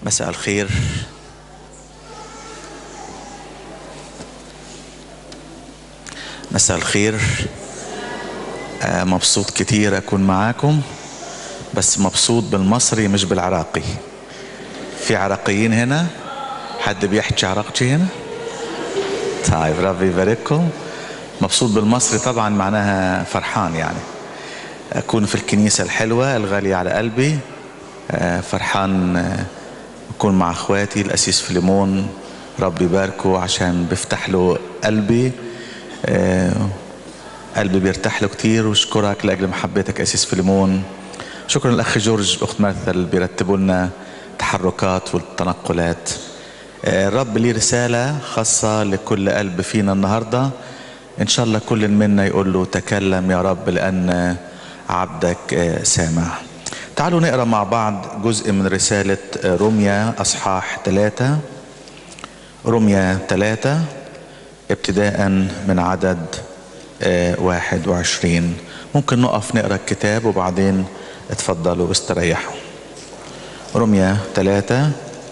مساء الخير مساء الخير آه مبسوط كتير أكون معاكم بس مبسوط بالمصري مش بالعراقي في عراقيين هنا حد بيحكي عراقي هنا طيب ربي يبارككم مبسوط بالمصري طبعا معناها فرحان يعني أكون في الكنيسة الحلوة الغالية على قلبي آه فرحان آه أكون مع أخواتي الأسيس فيليمون ربي يباركه عشان بيفتح له قلبي آه قلبي بيرتاح له كتير واشكرك لاجل محبتك اسيس فيليمون شكرا الاخ جورج اخت مرثا اللي بيرتبوا لنا التحركات والتنقلات آه الرب ليه رساله خاصه لكل قلب فينا النهارده ان شاء الله كل منا يقول له تكلم يا رب لان عبدك آه سامع تعالوا نقرا مع بعض جزء من رساله روميا اصحاح ثلاثة روميا ثلاثة ابتداء من عدد واحد وعشرين ممكن نقف نقرا الكتاب وبعدين اتفضلوا استريحوا رمية ثلاثة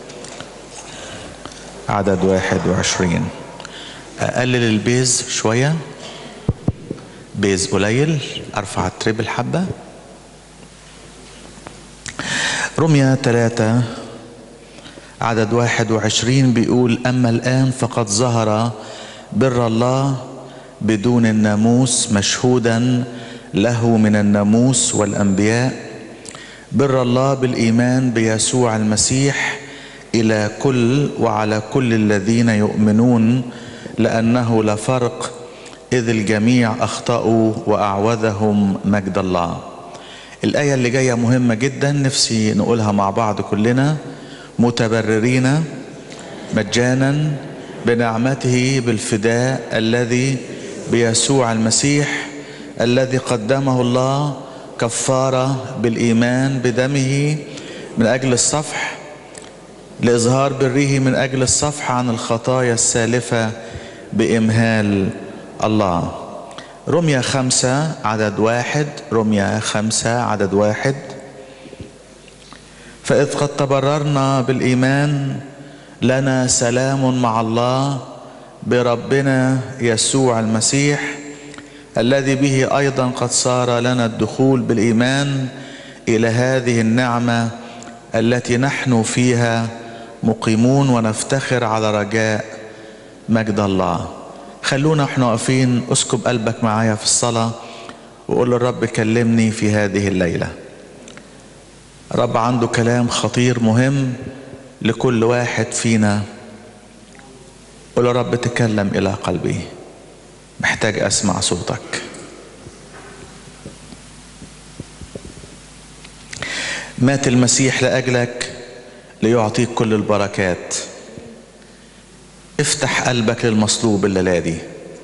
عدد واحد وعشرين أقلل البيز شوية بيز قليل أرفع التريبل حبة رمية ثلاثة عدد واحد وعشرين بيقول أما الآن فقد ظهر بر الله بدون الناموس مشهودا له من الناموس والانبياء بر الله بالايمان بيسوع المسيح الى كل وعلى كل الذين يؤمنون لانه لا فرق اذ الجميع اخطاوا واعوذهم مجد الله الايه اللي جايه مهمه جدا نفسي نقولها مع بعض كلنا متبررين مجانا بنعمته بالفداء الذي بيسوع المسيح الذي قدمه الله كفاره بالايمان بدمه من اجل الصفح لاظهار بره من اجل الصفح عن الخطايا السالفه بامهال الله رمية خمسة عدد واحد رمية خمسة عدد واحد فإذ قد تبررنا بالإيمان لنا سلام مع الله بربنا يسوع المسيح الذي به ايضا قد صار لنا الدخول بالايمان الى هذه النعمه التي نحن فيها مقيمون ونفتخر على رجاء مجد الله خلونا احنا واقفين اسكب قلبك معايا في الصلاه وقول للرب كلمني في هذه الليله رب عنده كلام خطير مهم لكل واحد فينا قول يا رب تكلم الى قلبي محتاج اسمع صوتك مات المسيح لاجلك ليعطيك كل البركات افتح قلبك للمصلوب الليله دي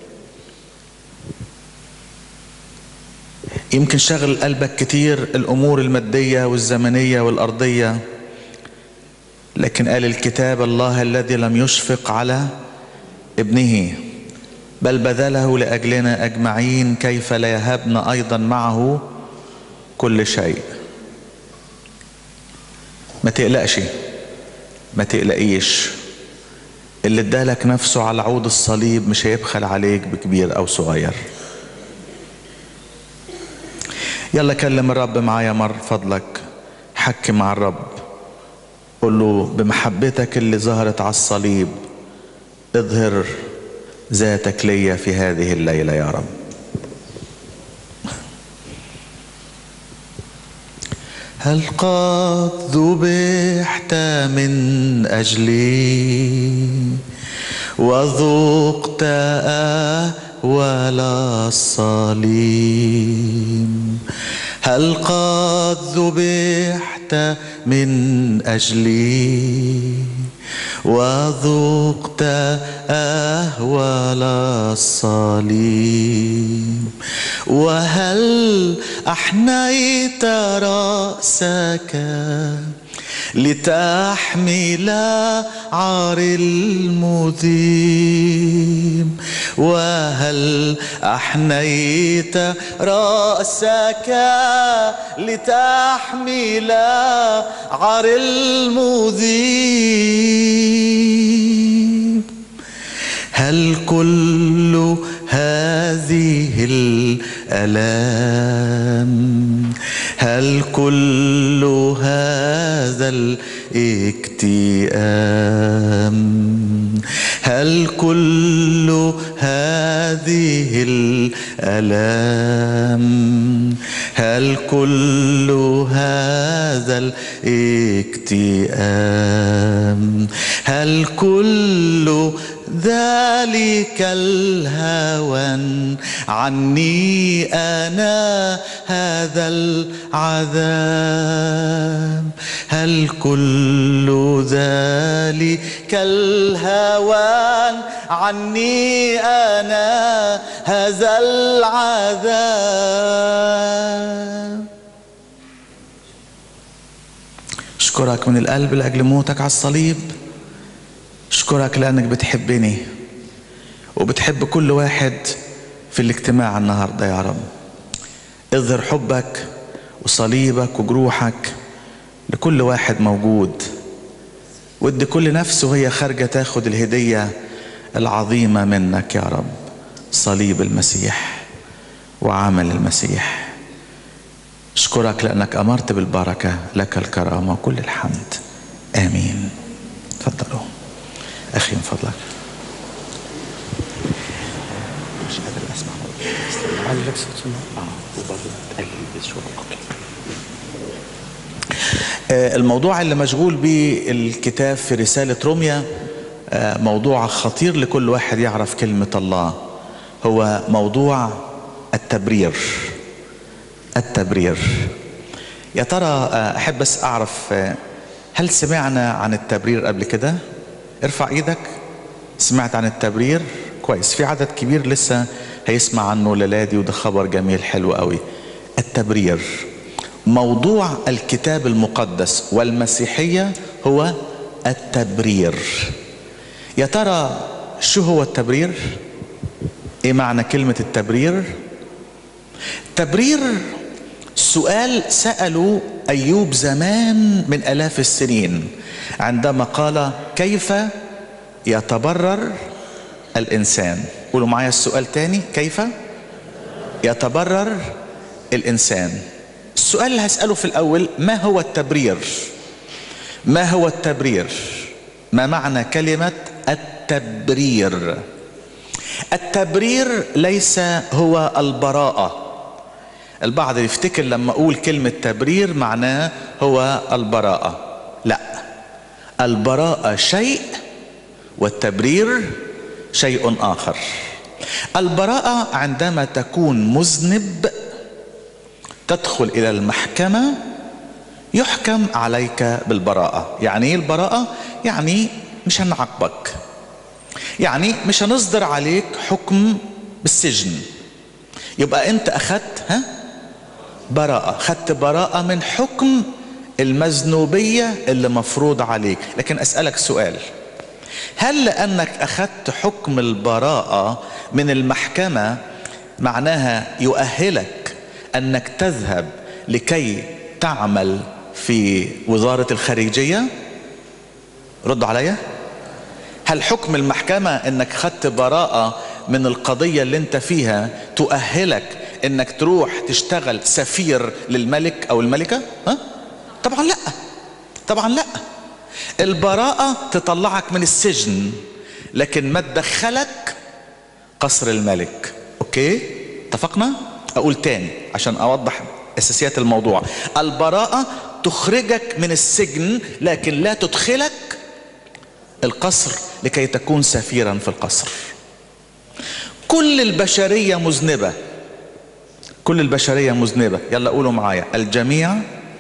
يمكن شغل قلبك كتير الامور الماديه والزمنيه والارضيه لكن قال الكتاب الله الذي لم يشفق على ابنه بل بذله لاجلنا اجمعين كيف لا يهبنا ايضا معه كل شيء ما تقلقش ما تقلقيش اللي ادالك نفسه على عود الصليب مش هيبخل عليك بكبير او صغير يلا كلم الرب معايا مر فضلك حكي مع الرب قل له بمحبتك اللي ظهرت على الصليب اظهر ذاتك ليا في هذه الليله يا رب هل قد ذبحت من اجلي وذقت ولا الصليب هل قد ذبحت من اجلي وذقت أهوال الصليب وهل أحنيت رأسك لتحمل عار المذيب وهل أحنيت رأسك لتحمل عر المذيب هل كل هذه الألام هل كل هذا الاكتئام هل كل هذه الألام هل كل هذا الاكتئام هل كل ذلك الهوان عني أنا هذا العذاب هل كل ذلك الهوان عني أنا هذا العذاب أشكرك من القلب لأجل موتك على الصليب أشكرك لأنك بتحبني وبتحب كل واحد في الاجتماع النهاردة يا رب اظهر حبك وصليبك وجروحك لكل واحد موجود ودي كل نفس وهي خارجة تاخد الهدية العظيمة منك يا رب صليب المسيح وعمل المسيح اشكرك لأنك أمرت بالبركة لك الكرامة وكل الحمد آمين تفضلوا أخي من فضلك مش قادر أسمع علق صوت اه وبرضه تقلل شوية اوكي آه، الموضوع اللي مشغول بيه الكتاب في رسالة روميا آه، موضوع خطير لكل واحد يعرف كلمة الله هو موضوع التبرير التبرير يا ترى آه، أحب بس أعرف آه، هل سمعنا عن التبرير قبل كده ارفع ايدك سمعت عن التبرير كويس في عدد كبير لسه هيسمع عنه للادي وده خبر جميل حلو قوي التبرير موضوع الكتاب المقدس والمسيحية هو التبرير يا ترى شو هو التبرير ايه معنى كلمة التبرير تبرير سؤال سألوا أيوب زمان من آلاف السنين عندما قال كيف يتبرر الإنسان قولوا معايا السؤال تاني كيف يتبرر الإنسان السؤال اللي هسأله في الأول ما هو التبرير ما هو التبرير ما معنى كلمة التبرير التبرير ليس هو البراءة البعض يفتكر لما أقول كلمة تبرير معناه هو البراءة لا البراءة شيء والتبرير شيء آخر البراءة عندما تكون مذنب تدخل إلى المحكمة يحكم عليك بالبراءة يعني ايه البراءة يعني مش هنعاقبك يعني مش هنصدر عليك حكم بالسجن يبقى انت اخدت ها براءة خدت براءة من حكم المذنوبية اللي مفروض عليك لكن اسألك سؤال هل لانك اخدت حكم البراءة من المحكمة معناها يؤهلك انك تذهب لكي تعمل في وزارة الخارجية ردوا عليا هل حكم المحكمة انك خدت براءة من القضية اللي انت فيها تؤهلك انك تروح تشتغل سفير للملك او الملكة ها؟ طبعا لا طبعا لا البراءة تطلعك من السجن لكن ما تدخلك قصر الملك اوكي اتفقنا اقول تاني عشان اوضح اساسيات الموضوع البراءة تخرجك من السجن لكن لا تدخلك القصر لكي تكون سفيرا في القصر كل البشرية مذنبة كل البشرية مذنبة يلا قولوا معايا الجميع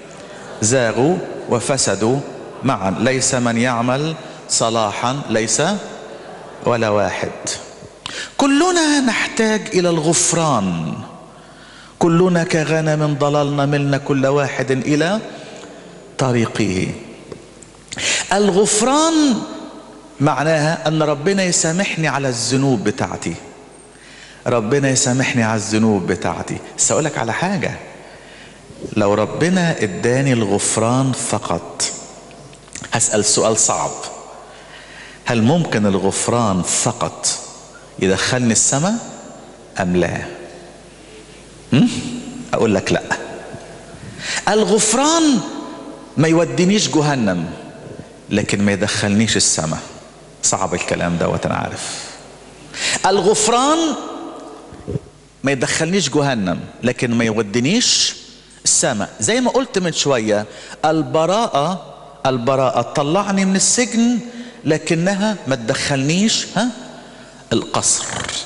زاغوا وفسدوا معا ليس من يعمل صلاحا ليس ولا واحد كلنا نحتاج إلى الغفران كلنا كغنم ضللنا ملنا كل واحد إلى طريقه الغفران معناها أن ربنا يسامحني على الذنوب بتاعتي ربنا يسامحني على الذنوب بتاعتي بس اقول لك على حاجه لو ربنا اداني الغفران فقط هسال سؤال صعب هل ممكن الغفران فقط يدخلني السماء ام لا هم؟ اقول لك لا الغفران ما يودينيش جهنم لكن ما يدخلنيش السماء صعب الكلام دوت انا عارف الغفران ما يدخلنيش جهنم لكن ما يودينيش السماء زي ما قلت من شوية البراءة البراءة تطلعني من السجن لكنها ما تدخلنيش ها القصر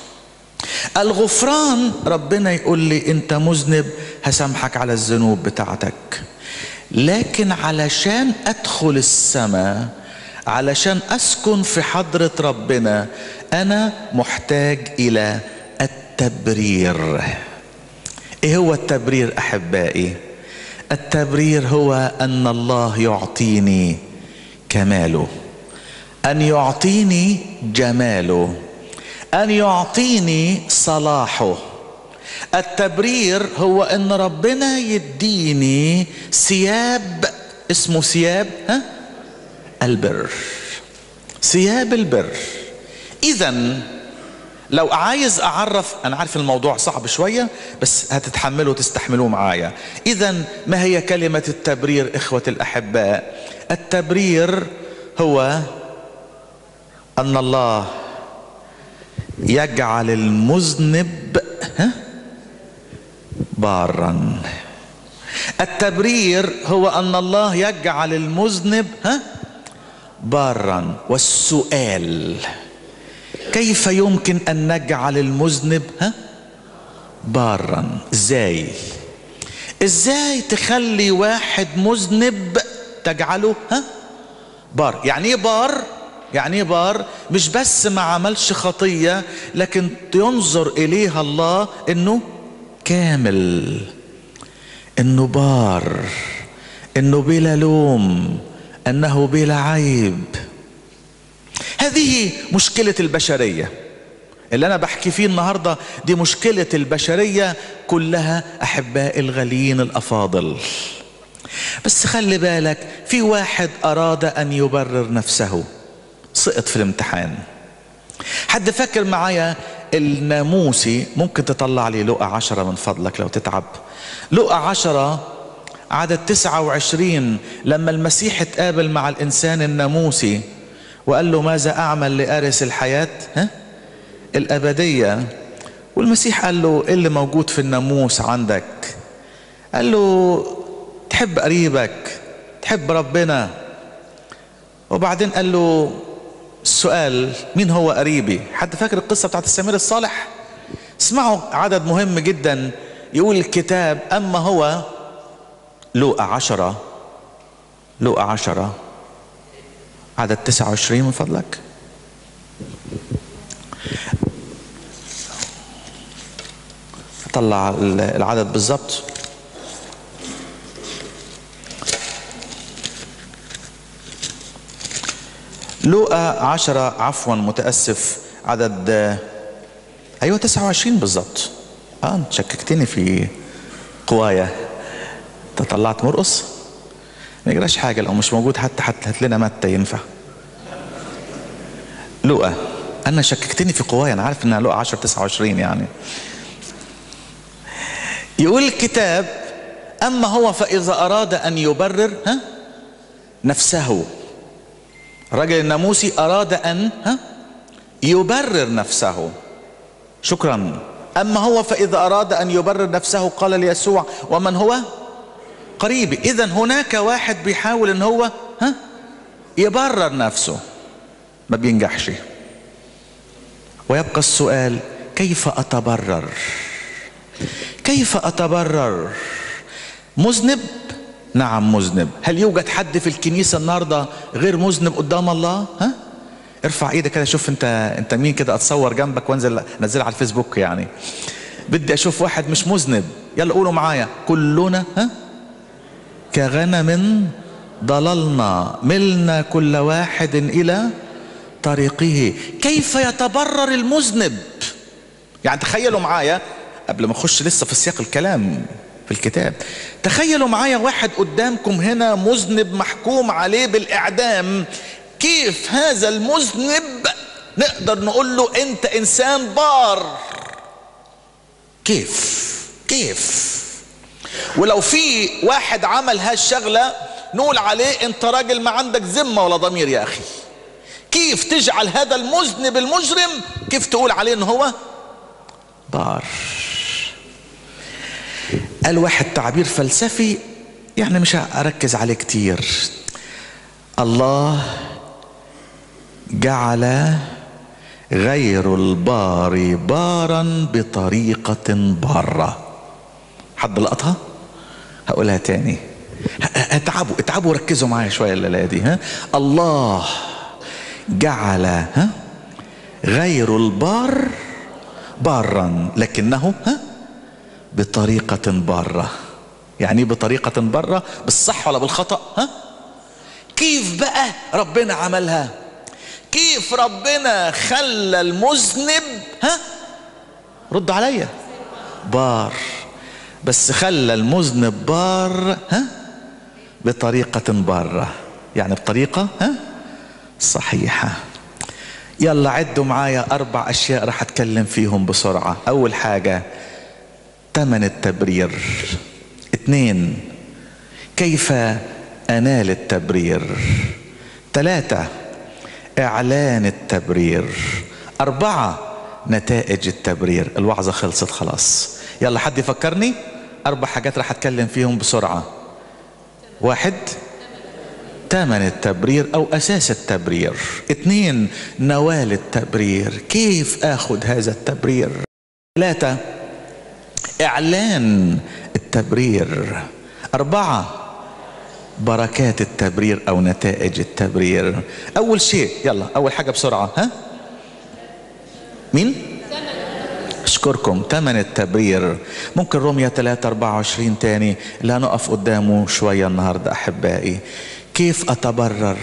الغفران ربنا يقول لي انت مذنب هسامحك على الذنوب بتاعتك لكن علشان ادخل السماء علشان اسكن في حضرة ربنا انا محتاج الى التبرير ايه هو التبرير احبائي التبرير هو ان الله يعطيني كماله ان يعطيني جماله ان يعطيني صلاحه التبرير هو ان ربنا يديني ثياب اسمه ثياب ها البر ثياب البر اذا لو عايز اعرف انا عارف الموضوع صعب شوية بس هتتحملوا وتستحملوه معايا اذا ما هي كلمة التبرير اخوة الاحباء التبرير هو ان الله يجعل المذنب ها بارا التبرير هو ان الله يجعل المذنب ها بارا والسؤال كيف يمكن ان نجعل المذنب ها بارا ازاي ازاي تخلي واحد مذنب تجعله ها بار يعني ايه بار يعني ايه بار مش بس ما عملش خطية لكن ينظر اليها الله انه كامل انه بار انه بلا لوم انه بلا عيب هذه مشكلة البشرية اللي انا بحكي فيه النهاردة دي مشكلة البشرية كلها احباء الغاليين الافاضل بس خلي بالك في واحد اراد ان يبرر نفسه سقط في الامتحان حد فاكر معايا الناموسي ممكن تطلع لي لقى عشرة من فضلك لو تتعب لقى عشرة عدد تسعة وعشرين لما المسيح اتقابل مع الإنسان الناموسي وقال له ماذا أعمل لأرث الحياة ها؟ الأبدية والمسيح قال له إيه اللي موجود في الناموس عندك قال له تحب قريبك تحب ربنا وبعدين قال له السؤال مين هو قريبي حد فاكر القصة بتاعت السمير الصالح اسمعوا عدد مهم جدا يقول الكتاب أما هو لوقا عشرة لوقا عشرة عدد تسعة وعشرين من فضلك طلع العدد بالظبط لوقا عشرة عفوا متأسف عدد أيوة تسعة وعشرين بالظبط اه انت شككتني في قوايا انت طلعت مرقص ما يجراش حاجة لو مش موجود حتى حتى هات لنا متى ينفع لوقا انا شككتني في قوايا انا عارف انها لوقا 10 29 يعني يقول الكتاب اما هو فاذا اراد ان يبرر ها نفسه الرجل الناموسي اراد ان ها يبرر نفسه شكرا اما هو فاذا اراد ان يبرر نفسه قال ليسوع ومن هو قريبي اذا هناك واحد بيحاول ان هو ها يبرر نفسه ما بينجحش ويبقى السؤال كيف اتبرر كيف اتبرر مذنب نعم مذنب هل يوجد حد في الكنيسه النهارده غير مذنب قدام الله ها ارفع ايدك كده شوف انت انت مين كده اتصور جنبك وانزل انزلها على الفيسبوك يعني بدي اشوف واحد مش مذنب يلا قولوا معايا كلنا ها كغنم ضللنا ملنا كل واحد الى طريقه كيف يتبرر المذنب يعني تخيلوا معايا قبل ما اخش لسه في سياق الكلام في الكتاب تخيلوا معايا واحد قدامكم هنا مذنب محكوم عليه بالاعدام كيف هذا المذنب نقدر نقول له انت انسان بار كيف كيف ولو في واحد عمل هالشغلة نقول عليه انت راجل ما عندك ذمة ولا ضمير يا اخي كيف تجعل هذا المذنب المجرم كيف تقول عليه ان هو بار قال واحد تعبير فلسفي يعني مش هركز عليه كتير الله جعل غير البار بارا بطريقة بارة حد لقطها هقولها تاني اتعبوا اتعبوا ركزوا معايا شوية الليلة دي ها الله جعل ها غير البار بارا لكنه ها بطريقة بارة يعني بطريقة بارة بالصح ولا بالخطأ ها كيف بقى ربنا عملها كيف ربنا خلى المذنب ها رد عليا بار بس خلى المذنب بار ها بطريقة بارة يعني بطريقة ها صحيحة يلا عدوا معايا أربع أشياء راح أتكلم فيهم بسرعة أول حاجة ثمن التبرير اثنين كيف أنال التبرير ثلاثة إعلان التبرير أربعة نتائج التبرير الوعظة خلصت خلاص يلا حد يفكرني أربع حاجات راح أتكلم فيهم بسرعة واحد ثمن التبرير أو أساس التبرير اثنين نوال التبرير كيف أخذ هذا التبرير ثلاثة إعلان التبرير أربعة بركات التبرير أو نتائج التبرير أول شيء يلا أول حاجة بسرعة ها مين أشكركم ثمن التبرير ممكن روميا 3 24 تاني اللي هنقف قدامه شوية النهاردة أحبائي كيف أتبرر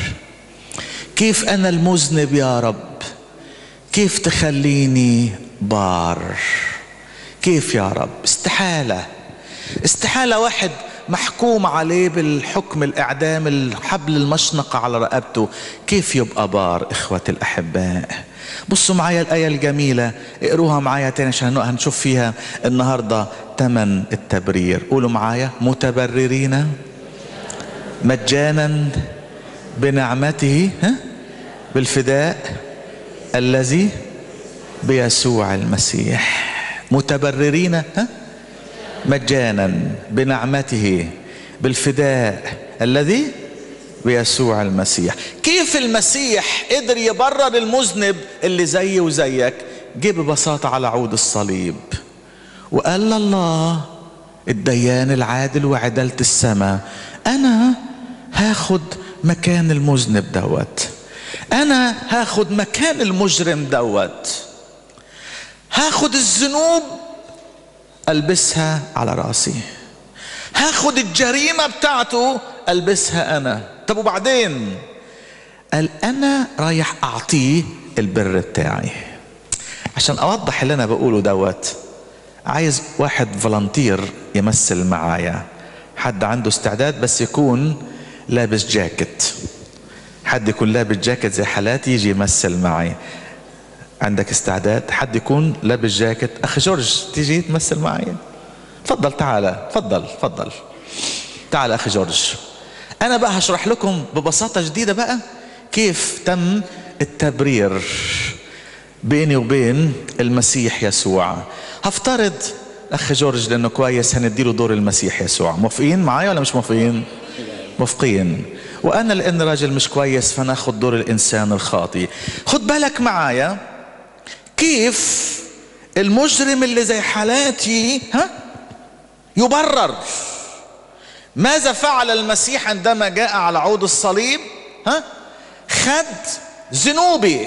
كيف أنا المذنب يا رب كيف تخليني بار كيف يا رب استحالة استحالة واحد محكوم عليه بالحكم الإعدام الحبل المشنقة على رقبته كيف يبقى بار إخوة الأحباء بصوا معايا الآية الجميلة اقروها معايا تاني عشان هنشوف فيها النهاردة تمن التبرير قولوا معايا متبررين مجانا بنعمته ها بالفداء الذي بيسوع المسيح متبررين ها مجانا بنعمته بالفداء الذي بيسوع المسيح كيف المسيح قدر يبرر المذنب اللي زيي وزيك جه ببساطة على عود الصليب وقال الله الديان العادل وعدالة السماء أنا هاخد مكان المذنب دوت أنا هاخد مكان المجرم دوت هاخد الذنوب البسها على راسي هاخد الجريمة بتاعته البسها انا طب وبعدين قال انا رايح اعطيه البر بتاعي عشان اوضح اللي انا بقوله دوت عايز واحد فولنتير يمثل معايا حد عنده استعداد بس يكون لابس جاكيت حد يكون لابس جاكيت زي حالاتي يجي يمثل معي عندك استعداد حد يكون لابس جاكيت اخي جورج تيجي تمثل معي تفضل تعال تفضل تفضل تعال اخي جورج انا بقى هشرح لكم ببساطه شديده بقى كيف تم التبرير بيني وبين المسيح يسوع هفترض اخي جورج لانه كويس هنديله دور المسيح يسوع موافقين معايا ولا مش موافقين موافقين وانا لان راجل مش كويس فناخد دور الانسان الخاطي خد بالك معايا كيف المجرم اللي زي حالاتي ها يبرر ماذا فعل المسيح عندما جاء على عود الصليب ها خد ذنوبي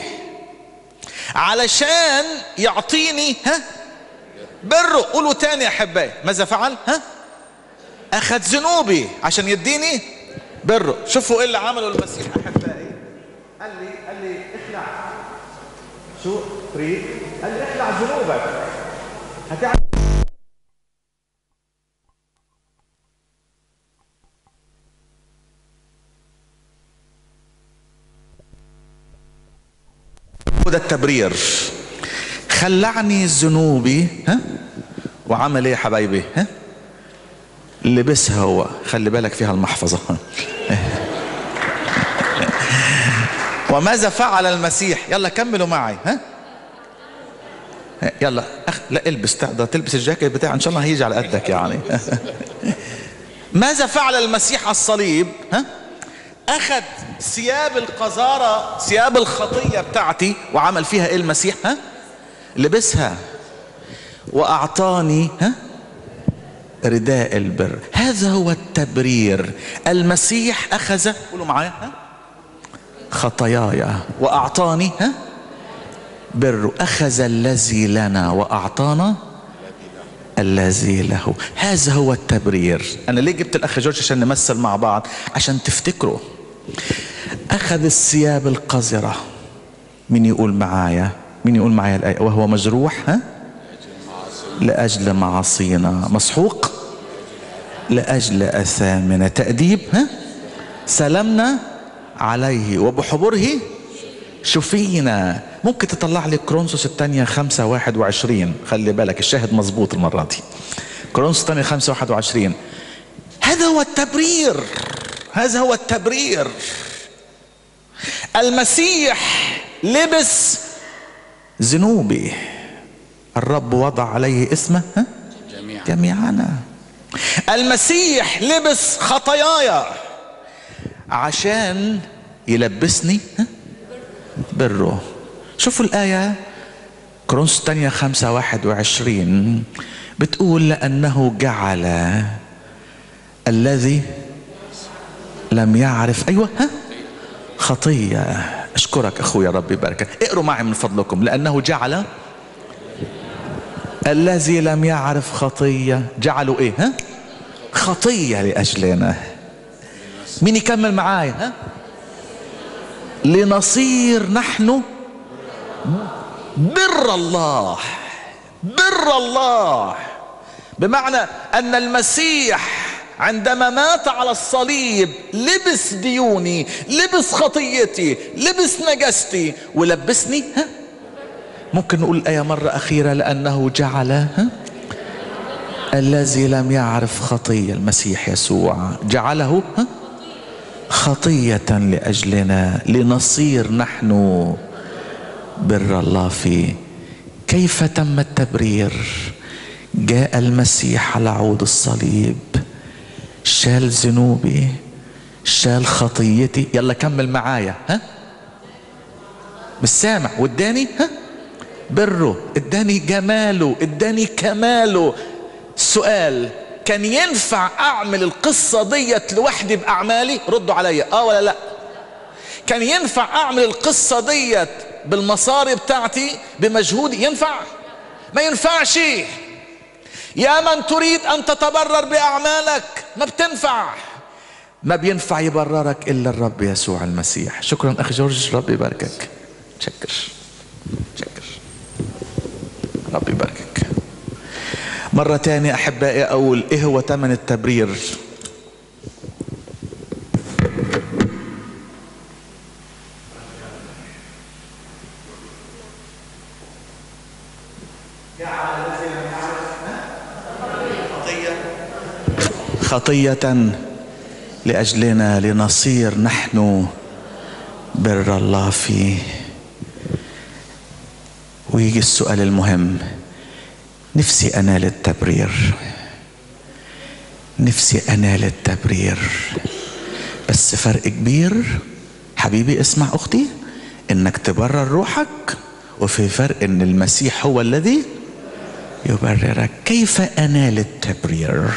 علشان يعطيني ها بره قولوا تاني يا احبائي ماذا فعل ها اخذ ذنوبي عشان يديني بره شوفوا ايه اللي عمله المسيح احبائي قال لي قال لي اخلع شو تريد؟ قال لي اخلع ذنوبك هتعمل ده التبرير خلعني ذنوبي ها وعمل ايه يا حبايبي ها لبسها هو خلي بالك فيها المحفظة وماذا فعل المسيح يلا كملوا معي ها يلا أخ... لا البس تقدر تلبس الجاكيت بتاع ان شاء الله هيجي على قدك يعني ماذا فعل المسيح على الصليب ها اخذ ثياب القذارة ثياب الخطية بتاعتي وعمل فيها ايه المسيح ها لبسها واعطاني ها رداء البر هذا هو التبرير المسيح اخذ قولوا معايا ها خطاياي واعطاني ها بر اخذ الذي لنا واعطانا الذي له هذا هو التبرير انا ليه جبت الاخ جورج عشان نمثل مع بعض عشان تفتكروا اخذ الثياب القذره مين يقول معايا مين يقول معايا الايه وهو مجروح ها لاجل معاصينا مسحوق لاجل اثامنا تاديب ها سلمنا عليه وبحبره شفينا ممكن تطلع لي كرونسوس الثانية خمسة واحد وعشرين خلي بالك الشاهد مظبوط المرة دي كرونسوس الثانية خمسة واحد وعشرين هذا هو التبرير هذا هو التبرير المسيح لبس ذنوبي الرب وضع عليه اسمه ها؟ جميعا جميعنا المسيح لبس خطاياي عشان يلبسني ها؟ بره شوفوا الآية كرونس الثانية خمسة واحد وعشرين بتقول لأنه جعل الذي لم يعرف أيوة ها خطية أشكرك أخويا ربي يبارك اقروا معي من فضلكم لأنه جعل الذي لم يعرف خطية جعلوا إيه ها خطية لأجلنا مين يكمل معايا ها لنصير نحن بر الله بر الله بمعنى ان المسيح عندما مات على الصليب لبس ديوني لبس خطيتي لبس نجستي ولبسني ها ممكن نقول الآية مرة أخيرة لأنه جعل ها الذي لم يعرف خطية المسيح يسوع جعله ها خطية لأجلنا لنصير نحن بر الله فيه كيف تم التبرير جاء المسيح على عود الصليب شال ذنوبي شال خطيتي يلا كمل معايا ها مش سامع واداني ها بره اداني جماله اداني كماله سؤال كان ينفع اعمل القصة ديت لوحدي باعمالي ردوا عليا اه ولا لا كان ينفع اعمل القصة ديت بالمصاري بتاعتي بمجهودي ينفع ما ينفعش يا من تريد ان تتبرر باعمالك ما بتنفع ما بينفع يبررك الا الرب يسوع المسيح شكرا اخي جورج ربي يباركك شكر شكر ربي يباركك مرة تانية أحبائي أقول إيه هو ثمن التبرير خطية لأجلنا لنصير نحن بر الله فيه ويجي السؤال المهم نفسي انال التبرير نفسي انال التبرير بس فرق كبير حبيبي اسمع اختي انك تبرر روحك وفي فرق ان المسيح هو الذي يبررك كيف انال التبرير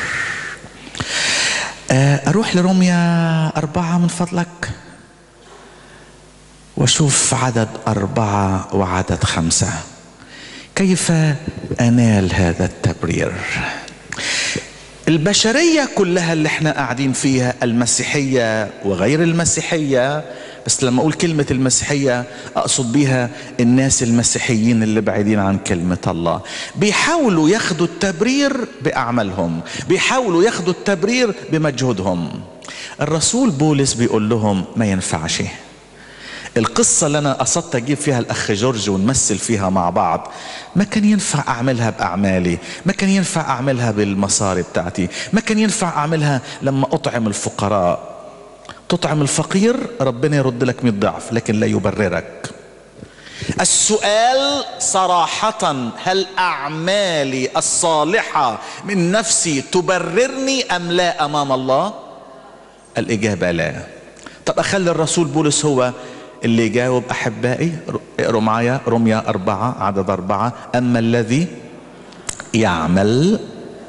اروح لروميا اربعة من فضلك واشوف عدد اربعة وعدد خمسة كيف انال هذا التبرير البشريه كلها اللي احنا قاعدين فيها المسيحيه وغير المسيحيه بس لما اقول كلمة المسيحية اقصد بيها الناس المسيحيين اللي بعيدين عن كلمة الله بيحاولوا ياخدوا التبرير باعمالهم بيحاولوا ياخدوا التبرير بمجهودهم الرسول بولس بيقول لهم ما ينفعش القصة اللي أنا قصدت أجيب فيها الأخ جورج ونمثل فيها مع بعض ما كان ينفع أعملها بأعمالي ما كان ينفع أعملها بالمصاري بتاعتي ما كان ينفع أعملها لما أطعم الفقراء تطعم الفقير ربنا يرد لك 100 ضعف لكن لا يبررك السؤال صراحة هل أعمالي الصالحة من نفسي تبررني أم لا أمام الله الإجابة لا طب أخلي الرسول بولس هو اللي يجاوب أحبائي اقروا معايا رمية أربعة عدد أربعة أما الذي يعمل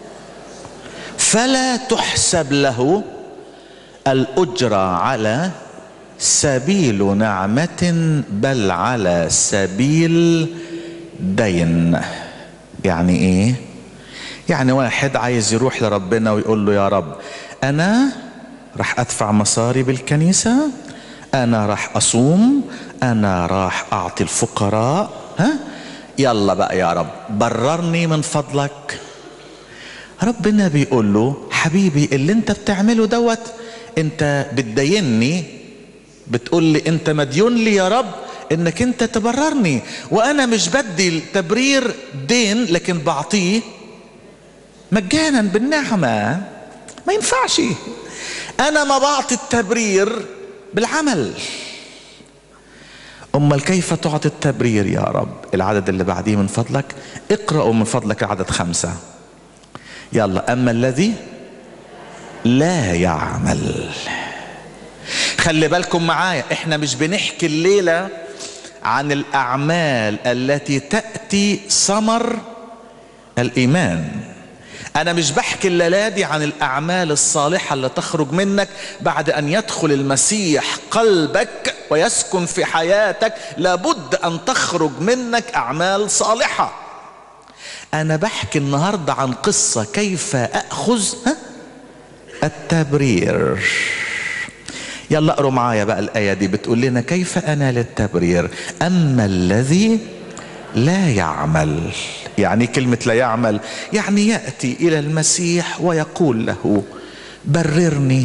فلا تحسب له الأجرة على سبيل نعمة بل على سبيل دين يعني ايه يعني واحد عايز يروح لربنا ويقول له يا رب انا راح ادفع مصاري بالكنيسة انا راح اصوم انا راح اعطي الفقراء ها يلا بقى يا رب بررني من فضلك ربنا بيقول له حبيبي اللي انت بتعمله دوت انت بتديني بتقول لي انت مديون لي يا رب انك انت تبررني وانا مش بدي التبرير دين لكن بعطيه مجانا بالنعمة ما ينفعش انا ما بعطي التبرير بالعمل امال كيف تعطي التبرير يا رب العدد اللي بعديه من فضلك اقرأوا من فضلك العدد خمسة يلا اما الذي لا يعمل خلي بالكم معايا احنا مش بنحكي الليلة عن الاعمال التي تأتي ثمر الايمان انا مش بحكي الليلة دي عن الاعمال الصالحة اللي تخرج منك بعد ان يدخل المسيح قلبك ويسكن في حياتك لابد ان تخرج منك اعمال صالحة انا بحكي النهاردة عن قصة كيف اخذ ها التبرير يلا اقروا معايا بقى الآية دي بتقول لنا كيف أنال التبرير أما الذي لا يعمل يعني كلمة لا يعمل يعني يأتي إلى المسيح ويقول له بررني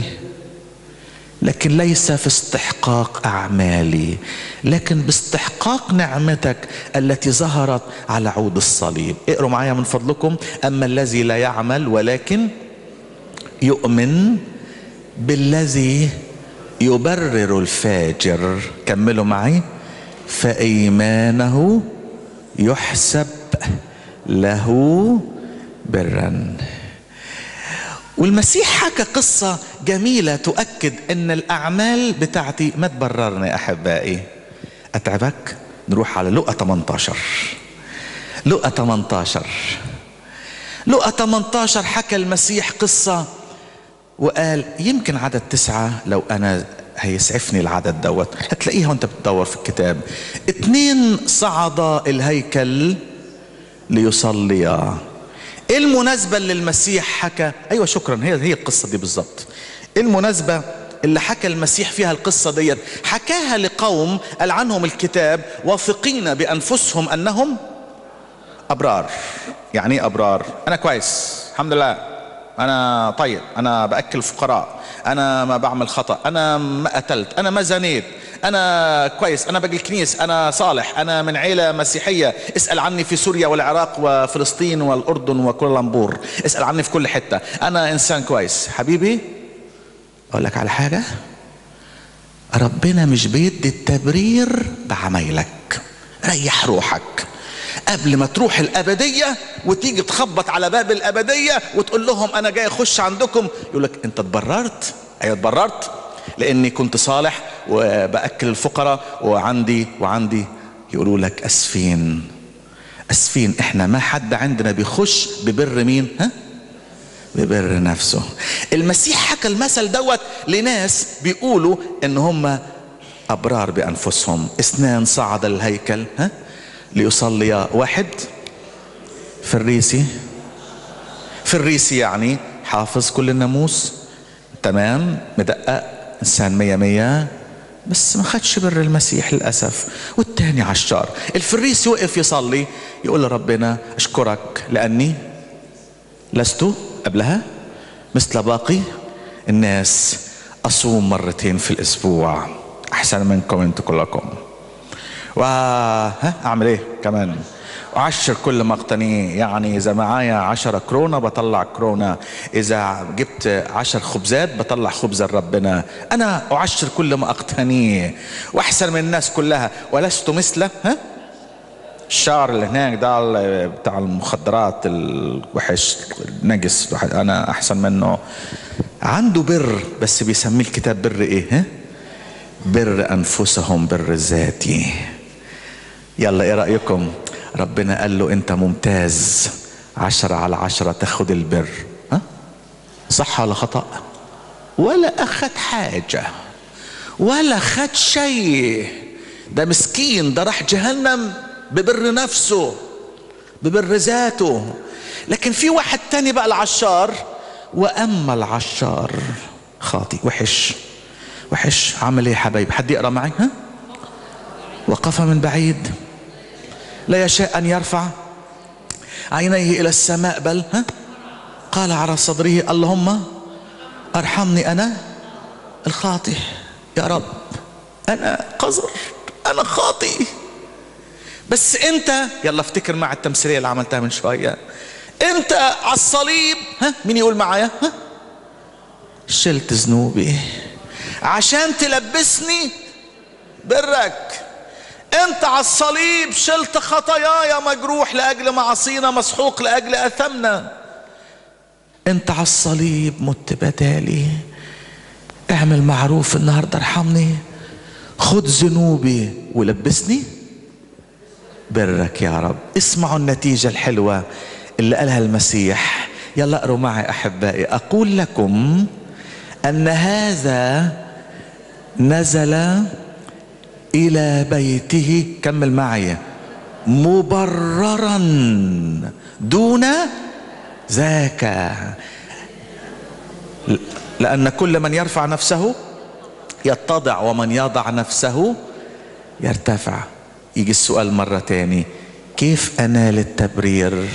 لكن ليس في استحقاق أعمالي لكن باستحقاق نعمتك التي ظهرت على عود الصليب اقروا معايا من فضلكم أما الذي لا يعمل ولكن يؤمن بالذي يبرر الفاجر كملوا معي فايمانه يحسب له برا والمسيح حكى قصة جميلة تؤكد ان الاعمال بتاعتي ما تبررني احبائي اتعبك نروح على لقى 18 لقى 18 لقى 18 حكى المسيح قصة وقال يمكن عدد تسعة لو أنا هيسعفني العدد دوت هتلاقيها وانت بتدور في الكتاب اتنين صعدا الهيكل ليصليا ايه المناسبة اللي المسيح حكى ايوه شكرا هي هي القصة دي بالظبط ايه المناسبة اللي حكى المسيح فيها القصة ديت حكاها لقوم قال عنهم الكتاب واثقين بأنفسهم أنهم أبرار يعني ايه أبرار أنا كويس الحمد لله انا طيب انا باكل الفقراء انا ما بعمل خطا انا ما قتلت انا ما زنيت انا كويس انا باجي الكنيس انا صالح انا من عيله مسيحيه اسال عني في سوريا والعراق وفلسطين والاردن وكولامبور اسال عني في كل حته انا انسان كويس حبيبي اقول لك على حاجه ربنا مش بيدي التبرير بعمايلك ريح روحك قبل ما تروح الأبدية وتيجي تخبط على باب الأبدية وتقول لهم أنا جاي أخش عندكم يقول لك أنت اتبررت أيوة اتبررت لأني كنت صالح وبأكل الفقراء وعندي وعندي يقولوا لك أسفين أسفين إحنا ما حد عندنا بيخش ببر مين ها ببر نفسه المسيح حكى المثل دوت لناس بيقولوا ان هم ابرار بانفسهم اثنان صعد الهيكل ها ليصلي واحد فريسي فريسي يعني حافظ كل الناموس تمام مدقق انسان مية مية بس ما خدش بر المسيح للأسف والتاني عشار الفريس يوقف يصلي يقول لربنا أشكرك لأني لست قبلها مثل باقي الناس أصوم مرتين في الأسبوع أحسن منكم أنتم كلكم و ها أعمل إيه كمان أعشر كل ما اقتنيه يعني إذا معايا عشرة كورونا بطلع كورونا إذا جبت عشر خبزات بطلع خبز ربنا أنا أعشر كل ما اقتنيه وأحسن من الناس كلها ولست مثله ها الشعر اللي هناك ده ال- بتاع المخدرات الوحش النجس انا احسن منه عنده بر بس بيسميه الكتاب بر ايه ها بر انفسهم بر ذاتي يلا ايه رايكم ربنا قال له انت ممتاز عشرة على عشرة تاخد البر ها صح ولا خطأ ولا اخد حاجة ولا خد شيء ده مسكين ده راح جهنم ببر نفسه ببر ذاته لكن في واحد تاني بقى العشار واما العشار خاطي وحش وحش عمل ايه يا حبايبي حد يقرا معي ها وقف من بعيد لا يشاء ان يرفع عينيه الى السماء بل ها قال على صدره اللهم ارحمني انا الخاطئ يا رب انا قذر انا خاطئ بس انت يلا افتكر مع التمثيليه اللي عملتها من شويه انت على الصليب ها مين يقول معايا ها شلت ذنوبي عشان تلبسني برك انت على الصليب شلت خطاياي مجروح لاجل معاصينا مسحوق لاجل اثمنا انت على الصليب مت بدالي اعمل معروف النهارده ارحمني خد ذنوبي ولبسني برك يا رب اسمعوا النتيجة الحلوة اللي قالها المسيح يلا اقروا معي احبائي اقول لكم ان هذا نزل الى بيته كمل معي مبررا دون ذاك لان كل من يرفع نفسه يتضع ومن يضع نفسه يرتفع يجي السؤال مرة تاني كيف أنال التبرير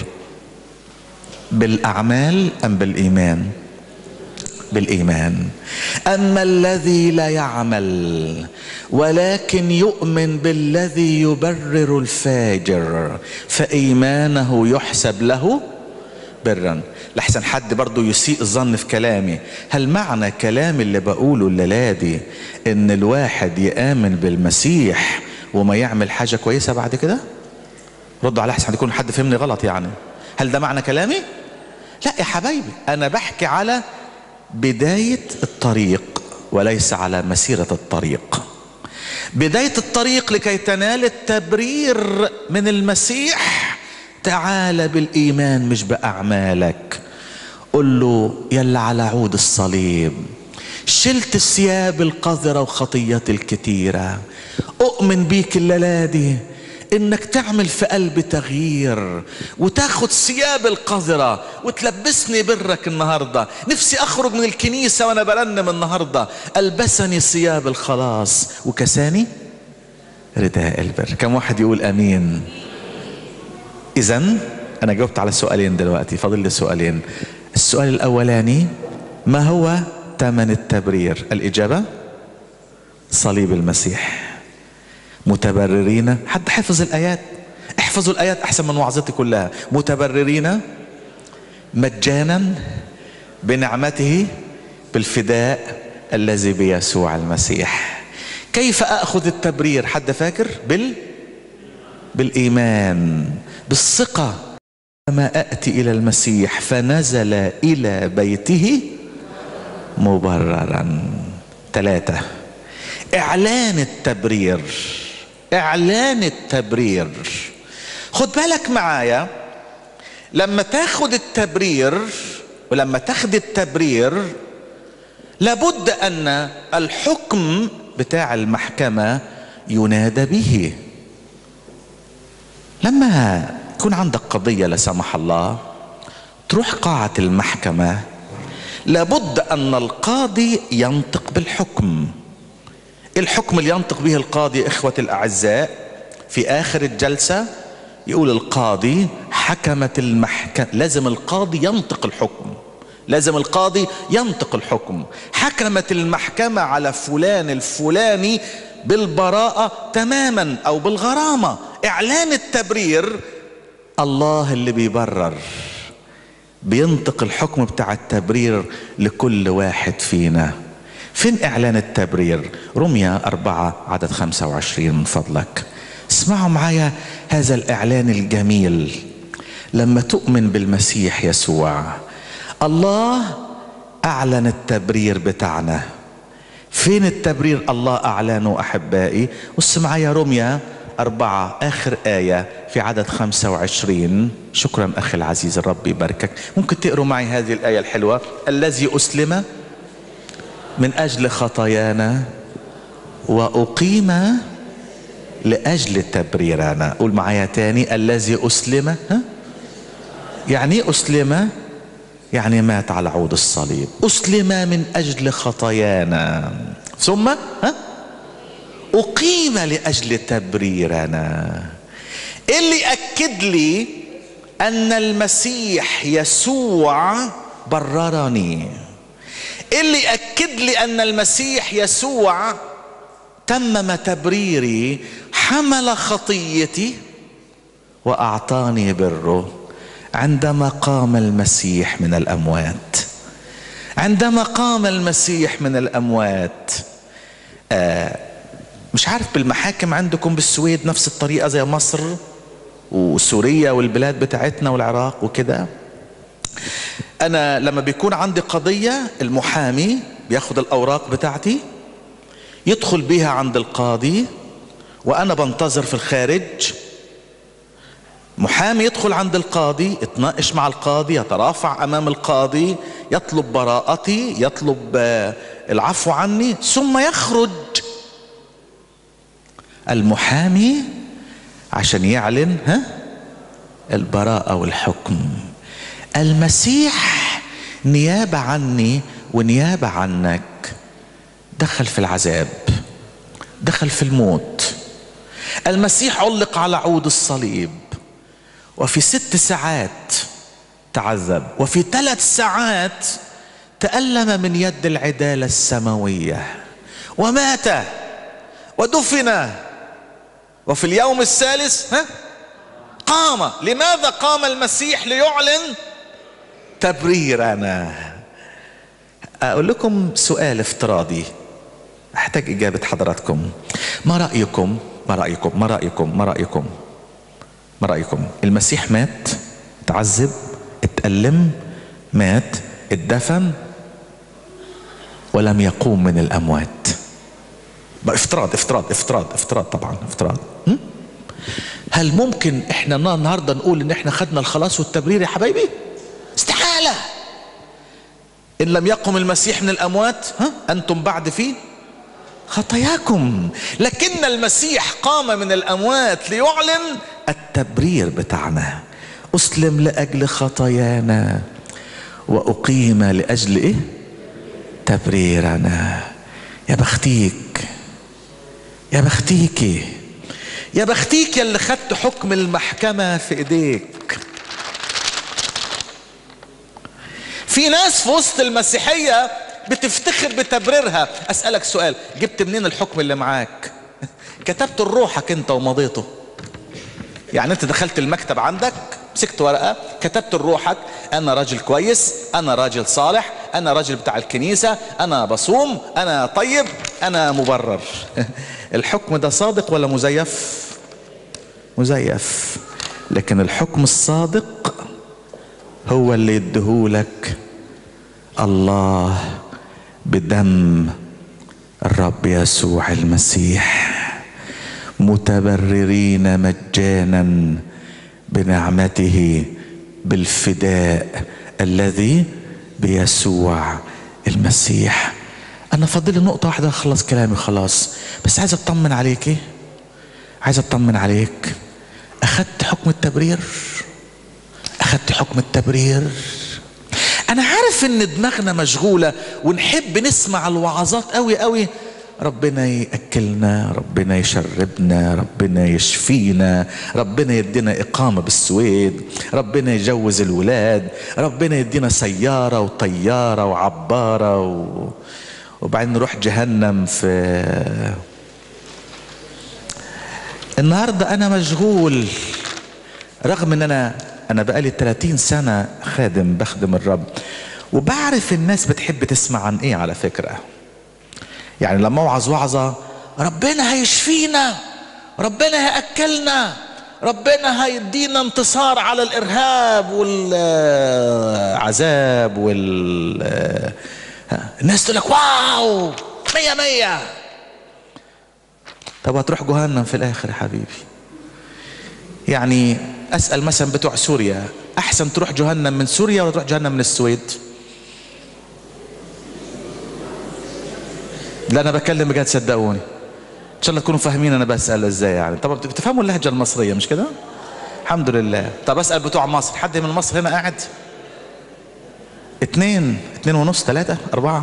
بالأعمال أم بالإيمان بالإيمان أما الذي لا يعمل ولكن يؤمن بالذي يبرر الفاجر فإيمانه يحسب له برا لحسن حد برضو يسيء الظن في كلامي هل معنى كلامي اللي بقوله الليلة دي ان الواحد يآمن بالمسيح وما يعمل حاجة كويسة بعد كده ردوا على احسن يكون حد فهمني غلط يعني هل ده معنى كلامي لا يا حبايبي انا بحكي على بداية الطريق وليس على مسيرة الطريق بداية الطريق لكي تنال التبرير من المسيح تعال بالإيمان مش بأعمالك قل له يلا على عود الصليب شلت الثياب القذرة وخطيات الكتيرة أؤمن بيك الليلة دي انك تعمل في قلبي تغيير وتاخد ثياب القذرة وتلبسني برك النهاردة نفسي اخرج من الكنيسة وانا برنم النهاردة البسني ثياب الخلاص وكساني رداء البر كم واحد يقول امين اذا انا جاوبت على سؤالين دلوقتي فاضل لي سؤالين السؤال الاولاني ما هو ثمن التبرير الاجابة صليب المسيح متبررين حد حفظ الايات احفظوا الايات احسن من وعظتي كلها متبررين مجانا بنعمته بالفداء الذي بيسوع المسيح كيف اخذ التبرير حد فاكر بال بالايمان بالثقه ما اتي الى المسيح فنزل الى بيته مبررا ثلاثه اعلان التبرير اعلان التبرير خد بالك معايا لما تاخد التبرير ولما تاخد التبرير لابد ان الحكم بتاع المحكمة ينادى به لما يكون عندك قضية لا سمح الله تروح قاعة المحكمة لابد ان القاضي ينطق بالحكم الحكم اللي ينطق به القاضي إخوة الأعزاء في آخر الجلسة يقول القاضي حكمت المحكمة لازم القاضي ينطق الحكم لازم القاضي ينطق الحكم حكمت المحكمة على فلان الفلاني بالبراءة تماما أو بالغرامة إعلان التبرير الله اللي بيبرر بينطق الحكم بتاع التبرير لكل واحد فينا فين إعلان التبرير رمية أربعة عدد خمسة وعشرين من فضلك اسمعوا معايا هذا الإعلان الجميل لما تؤمن بالمسيح يسوع الله أعلن التبرير بتاعنا فين التبرير الله أعلنه أحبائي بص معايا رمية أربعة آخر آية في عدد خمسة وعشرين شكرا أخي العزيز الرب يباركك ممكن تقروا معي هذه الآية الحلوة الذي أسلم من أجل خطايانا وأقيم لأجل تبريرنا قول معايا تاني الذي أسلم ها؟ يعني أسلم يعني مات على عود الصليب أسلم من أجل خطايانا ثم ها؟ أقيم لأجل تبريرنا اللي أكد لي أن المسيح يسوع بررني اللي أكد لي أن المسيح يسوع تمم تبريري حمل خطيتي وأعطاني بره عندما قام المسيح من الأموات عندما قام المسيح من الأموات آه مش عارف بالمحاكم عندكم بالسويد نفس الطريقة زي مصر وسوريا والبلاد بتاعتنا والعراق وكده أنا لما بيكون عندي قضية المحامي بياخد الأوراق بتاعتي يدخل بيها عند القاضي وأنا بنتظر في الخارج محامي يدخل عند القاضي يتناقش مع القاضي يترافع امام القاضي يطلب براءتي يطلب العفو عني ثم يخرج المحامي عشان يعلن ها البراءة والحكم المسيح نيابة عني ونيابة عنك دخل في العذاب دخل في الموت المسيح علق على عود الصليب وفي ست ساعات تعذب وفي ثلاث ساعات تألم من يد العدالة السماوية ومات ودفن وفي اليوم الثالث ها قام لماذا قام المسيح ليعلن تبريرنا أقول لكم سؤال افتراضي أحتاج إجابة حضراتكم ما رأيكم ما رأيكم ما رأيكم ما رأيكم ما رأيكم المسيح مات تعذب اتألم مات اتدفن ولم يقوم من الأموات افتراض افتراض افتراض افتراض طبعا افتراض هل ممكن احنا النهارده نقول ان احنا خدنا الخلاص والتبرير يا حبايبي استحالة ان لم يقم المسيح من الاموات ها انتم بعد فيه خطاياكم لكن المسيح قام من الاموات ليعلن التبرير بتاعنا اسلم لاجل خطايانا واقيم لاجل ايه تبريرنا يا بختيك يا بختيكي يا بختيك يا اللي خدت حكم المحكمة في ايديك في ناس في وسط المسيحية بتفتخر بتبريرها اسألك سؤال جبت منين الحكم اللي معاك كتبت لروحك انت ومضيته يعني انت دخلت المكتب عندك مسكت ورقة كتبت لروحك انا راجل كويس انا راجل صالح انا راجل بتاع الكنيسة انا بصوم انا طيب انا مبرر الحكم ده صادق ولا مزيف مزيف لكن الحكم الصادق هو اللي يديهولك الله بدم الرب يسوع المسيح متبررين مجانا بنعمته بالفداء الذي بيسوع المسيح انا فاضل لي نقطه واحده اخلص كلامي خلاص بس عايز اطمن عليكي عايز اطمن عليك اخدت حكم التبرير اخدت حكم التبرير انا عارف ان دماغنا مشغوله ونحب نسمع الوعظات قوي قوي ربنا يأكلنا ربنا يشربنا ربنا يشفينا ربنا يدينا إقامة بالسويد ربنا يجوز الولاد ربنا يدينا سيارة وطيارة وعبارة و... وبعدين نروح جهنم في النهاردة أنا مشغول رغم ان انا انا بقالي 30 سنة خادم بخدم الرب وبعرف الناس بتحب تسمع عن ايه على فكرة يعني لما اوعظ وعظة ربنا هيشفينا ربنا هيأكلنا ربنا هيدينا انتصار على الارهاب والعذاب وال الناس تقول لك واو مية مية طب هتروح جهنم في الاخر يا حبيبي يعني اسال مثلا بتوع سوريا احسن تروح جهنم من سوريا ولا تروح جهنم من السويد لا انا بكلم بجد صدقوني ان شاء الله تكونوا فاهمين انا بسال ازاي يعني طب تفهموا اللهجه المصريه مش كده الحمد لله طب اسال بتوع مصر حد من مصر هنا قاعد اتنين اتنين ونص ثلاثة أربعة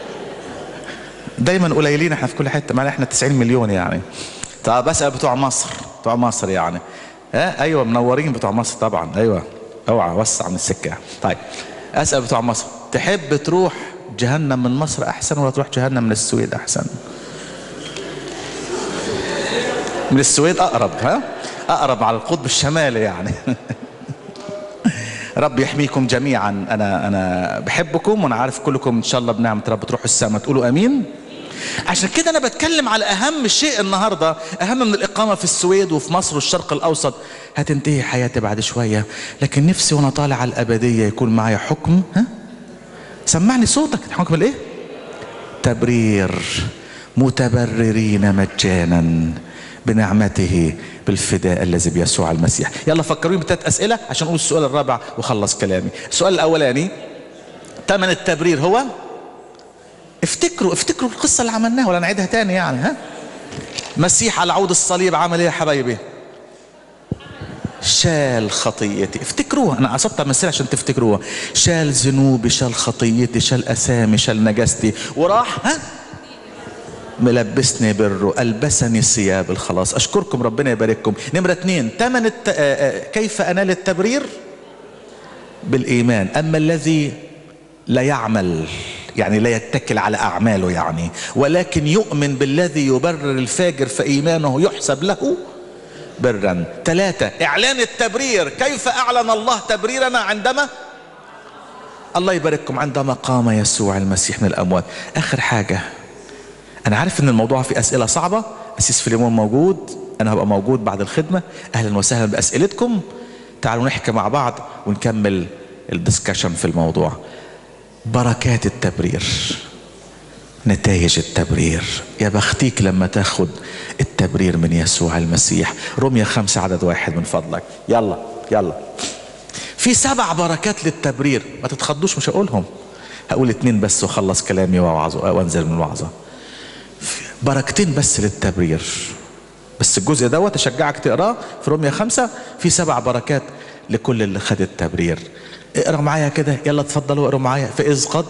دايما قليلين احنا في كل حتة ما احنا 90 مليون يعني طب اسأل بتوع مصر بتوع مصر يعني ها ايوه منورين بتوع مصر طبعا ايوه اوعى وسع من السكه طيب اسال بتوع مصر تحب تروح جهنم من مصر احسن ولا تروح جهنم من السويد احسن من السويد اقرب ها اقرب على القطب الشمالي يعني رب يحميكم جميعا انا انا بحبكم وانا عارف كلكم ان شاء الله بنعمه رب تروحوا السماء تقولوا امين عشان كده انا بتكلم على اهم شيء النهارده اهم من الاقامه في السويد وفي مصر والشرق الاوسط هتنتهي حياتي بعد شويه لكن نفسي وانا طالع على الابديه يكون معايا حكم ها سمعني صوتك حكم الايه تبرير متبررين مجانا بنعمته بالفداء الذي بيسوع المسيح يلا فكروني بثلاث اسئله عشان اقول السؤال الرابع واخلص كلامي السؤال الاولاني ثمن التبرير هو افتكروا افتكروا القصة اللي عملناها ولا نعيدها تاني يعني ها مسيح على عود الصليب عمل ايه يا حبايبي شال خطيتي افتكروها انا قصدت امثلها عشان تفتكروها شال ذنوبي شال خطيتي شال اسامي شال نجاستي وراح ها ملبسني بره ألبسني ثياب الخلاص أشكركم ربنا يبارككم نمرة اثنين تمن الت... كيف أنال التبرير بالإيمان أما الذي لا يعمل يعني لا يتكل على أعماله يعني ولكن يؤمن بالذي يبرر الفاجر فإيمانه يحسب له برا ثلاثة إعلان التبرير كيف أعلن الله تبريرنا عندما الله يبارككم عندما قام يسوع المسيح من الأموات آخر حاجة أنا عارف إن الموضوع فيه أسئلة صعبة أسيس فيليمون موجود أنا هبقى موجود بعد الخدمة أهلا وسهلا بأسئلتكم تعالوا نحكي مع بعض ونكمل الدسكشن في الموضوع بركات التبرير نتائج التبرير يا بختيك لما تاخد التبرير من يسوع المسيح رمية خمسة عدد واحد من فضلك يلا يلا في سبع بركات للتبرير ما تتخضوش مش هقولهم هقول اتنين بس واخلص كلامي واوعظه وانزل من الوعظه بركتين بس للتبرير بس الجزء دوت اشجعك تقراه في رمية خمسة في سبع بركات لكل اللي خد التبرير اقرا معايا كده يلا اتفضلوا اقروا معايا فإذ قد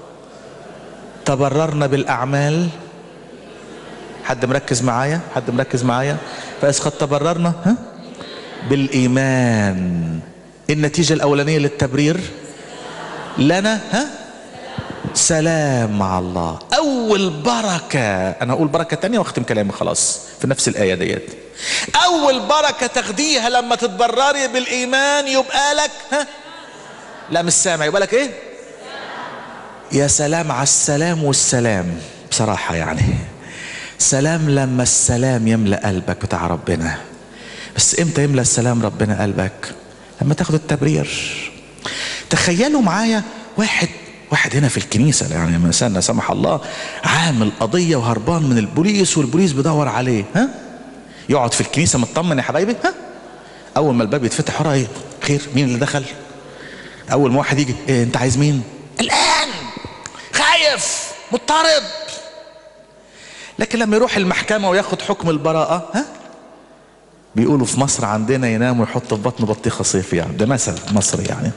تبررنا بالأعمال حد مركز معايا حد مركز معايا فإذ قد تبررنا ها بالإيمان النتيجة الأولانية للتبرير لنا ها سلام مع الله أول بركة أنا هقول بركة تانية وأختم كلامي خلاص في نفس الآية ديت أول بركة تاخديها لما تتبرري بالإيمان يبقى لك ها لا مش سامع يبقى لك ايه يا سلام على السلام والسلام بصراحة يعني سلام لما السلام يملأ قلبك بتاع ربنا بس امتى يملأ السلام ربنا قلبك لما تاخد التبرير تخيلوا معايا واحد واحد هنا في الكنيسة يعني مثلا لا سمح الله عامل قضية وهربان من البوليس والبوليس بيدور عليه ها يقعد في الكنيسة مطمن يا حبايبي ها أول ما الباب يتفتح ورا ايه خير مين اللي دخل اول ما واحد يجي إيه انت عايز مين الان خايف مضطرب لكن لما يروح المحكمه وياخد حكم البراءه ها بيقولوا في مصر عندنا ينام ويحط في بطنه بطيخه صيفي يعني ده مثل مصري يعني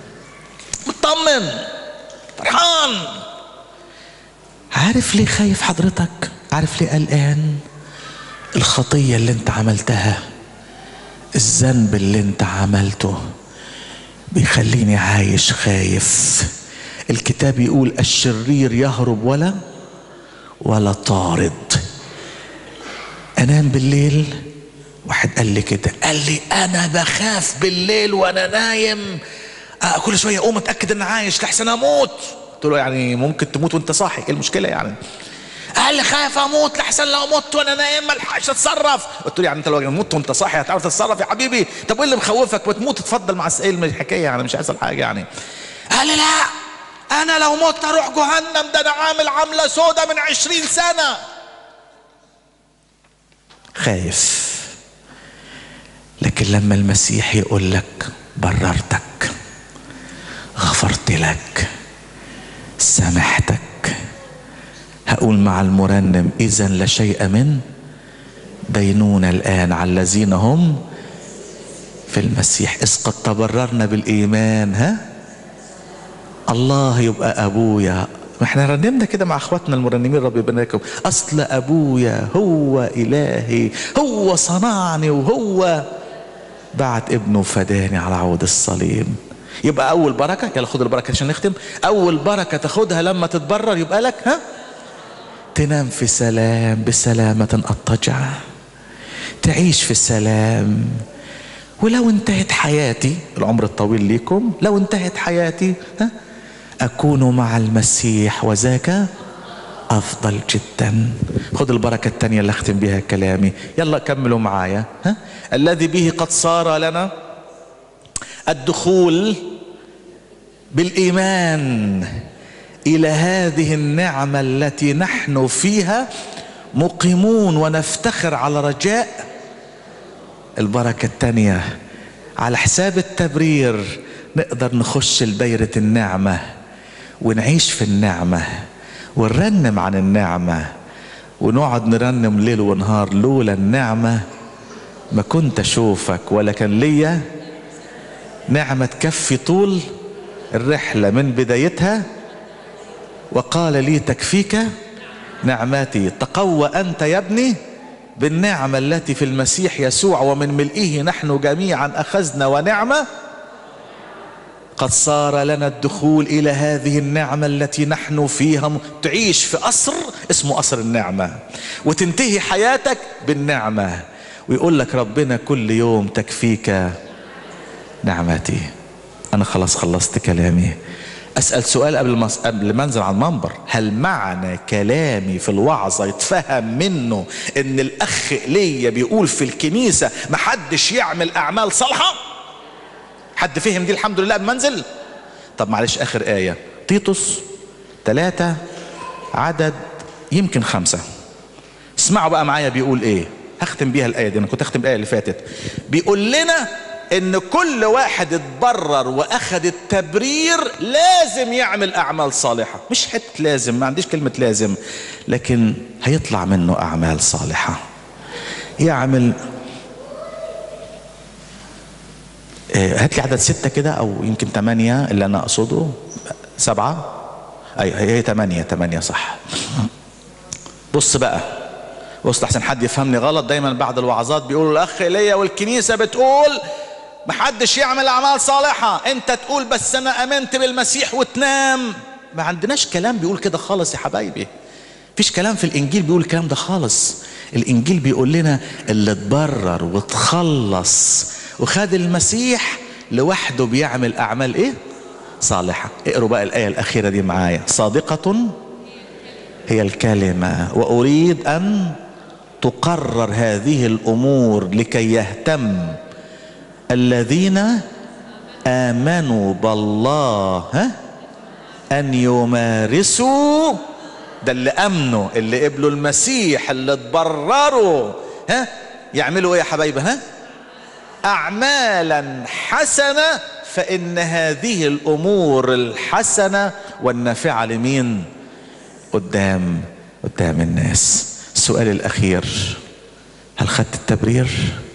مطمن فرحان عارف ليه خايف حضرتك عارف ليه قلقان الخطية اللي انت عملتها الذنب اللي انت عملته بيخليني عايش خايف الكتاب يقول الشرير يهرب ولا ولا طارد انام بالليل واحد قال لي كده قال لي انا بخاف بالليل وانا نايم آه كل شويه اقوم اتاكد ان عايش لحسن اموت قلت له يعني ممكن تموت وانت صاحي ايه المشكله يعني قال لي خايف اموت لحسن لو مت وانا نايم ما الحقش اتصرف قلت له يعني انت لو مت وانت صاحي هتعرف تتصرف يا حبيبي طب وايه اللي مخوفك وتموت تتفضل مع ايه الحكايه يعني مش هيحصل حاجه يعني قال لي لا انا لو مت اروح جهنم ده انا عامل عامله سودة من عشرين سنه خايف لكن لما المسيح يقول لك بررتك غفرت لك سامحتك هقول مع المرنم اذا لا شيء من دينون الان على الذين هم في المسيح اذ قد تبررنا بالايمان ها الله يبقى ابويا ما احنا رنمنا كده مع اخواتنا المرنمين رب يباركهم اصل ابويا هو الهي هو صنعني وهو بعت ابنه فداني على عود الصليب يبقى اول بركه يلا خد البركه عشان نختم اول بركه تاخدها لما تتبرر يبقى لك ها تنام في سلام بسلامه اضطجع تعيش في سلام ولو انتهت حياتي العمر الطويل ليكم لو انتهت حياتي ها أكون مع المسيح وذاك أفضل جدا خد البركة التانية اللي أختم بها كلامي يلا كملوا معايا ها؟ الذي به قد صار لنا الدخول بالإيمان إلى هذه النعمة التي نحن فيها مقيمون ونفتخر على رجاء البركة التانية على حساب التبرير نقدر نخش لدايرة النعمة ونعيش في النعمة ونرنم عن النعمة ونقعد نرنم ليل ونهار لولا النعمة ما كنت أشوفك ولا كان ليا نعمة تكفي طول الرحلة من بدايتها وقال لي تكفيك نعمتي تقوى أنت يا ابني بالنعمة التي في المسيح يسوع ومن ملئه نحن جميعا أخذنا ونعمة قد صار لنا الدخول الى هذه النعمه التي نحن فيها تعيش في قصر اسمه قصر النعمه وتنتهي حياتك بالنعمه ويقول لك ربنا كل يوم تكفيك نعمتي انا خلاص خلصت كلامي اسال سؤال قبل ما قبل ما انزل على المنبر هل معنى كلامي في الوعظه يتفهم منه ان الاخ ليا بيقول في الكنيسه محدش يعمل اعمال صالحه حد فهم دي الحمد لله قبل ما انزل طب معلش اخر ايه تيتوس ثلاثة عدد يمكن خمسة اسمعوا بقى معايا بيقول ايه هختم بيها الايه دي انا كنت اختم الايه اللي فاتت بيقول لنا ان كل واحد اتبرر واخد التبرير لازم يعمل اعمال صالحه مش حته لازم ما عنديش كلمه لازم لكن هيطلع منه اعمال صالحه يعمل هات لي عدد ستة كده أو يمكن ثمانية اللي أنا أقصده سبعة أي هي ثمانية ثمانية صح بص بقى بص لحسن حد يفهمني غلط دايما بعد الوعظات بيقولوا الأخ إيليا والكنيسة بتقول محدش يعمل أعمال صالحة أنت تقول بس أنا آمنت بالمسيح وتنام ما عندناش كلام بيقول كده خالص يا حبايبي فيش كلام في الإنجيل بيقول الكلام ده خالص الإنجيل بيقول لنا اللي اتبرر وتخلص وخد المسيح لوحده بيعمل اعمال ايه صالحه اقروا بقى الايه الاخيره دي معايا صادقه هي الكلمه واريد ان تقرر هذه الامور لكي يهتم الذين امنوا بالله ها ان يمارسوا ده اللي امنوا اللي قبلوا المسيح اللي اتبرروا ها يعملوا ايه يا حبايبي ها اعمالا حسنه فان هذه الامور الحسنه والنافعه لمين قدام قدام الناس السؤال الاخير هل خدت التبرير